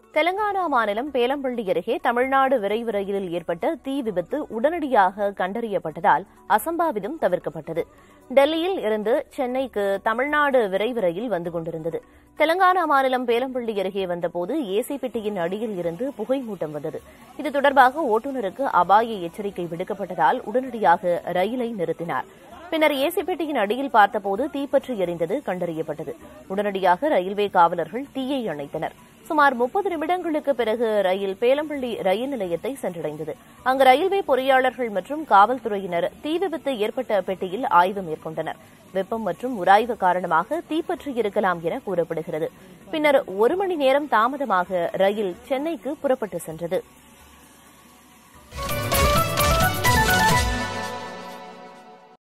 தெலங்கானா மாநிலம் பேலம்பள்ளி அருகே தமிழ்நாடு விரைவு ரயிலில் ஏற்பட்ட தீ விபத்து உடனடியாக கண்டறியப்பட்டதால் அசம்பாவிதம் தவிர்க்கப்பட்டது டெல்லியில் இருந்து சென்னைக்கு தமிழ்நாடு விரைவு ரயில் வந்து கொண்டிருந்தது தெலங்கானா மாநிலம் பேலம்பள்ளி அருகே வந்தபோது ஏசி பெட்டியின் அடியில் இருந்து புகை மூட்டம் வந்தது இது தொடர்பாக ஓட்டுநருக்கு அபாய எச்சரிக்கை விடுக்கப்பட்டதால் உடனடியாக ரயிலை நிறுத்தினார் பின்னர் ஏசி பெட்டியின் அடியில் பார்த்தபோது தீப்பற்றி எரிந்தது கண்டறியப்பட்டது உடனடியாக ரயில்வே காவலர்கள் தீயை அணைத்தனர் சுமார் முப்பது நிமிடங்களுக்கு பிறகு ரயில் பேலம்பள்ளி ரயில் நிலையத்தை சென்றடைந்தது அங்கு ரயில்வே பொறியாளர்கள் மற்றும் காவல்துறையினர் தீ விபத்து ஏற்பட்ட பெட்டியில் ஆய்வு மேற்கொண்டனர் வெப்பம் மற்றும் உராய்வு காரணமாக தீப்பற்றி இருக்கலாம் என கூறப்படுகிறது பின்னர் ஒரு மணி நேரம் தாமதமாக ரயில் சென்னைக்கு புறப்பட்டு சென்றது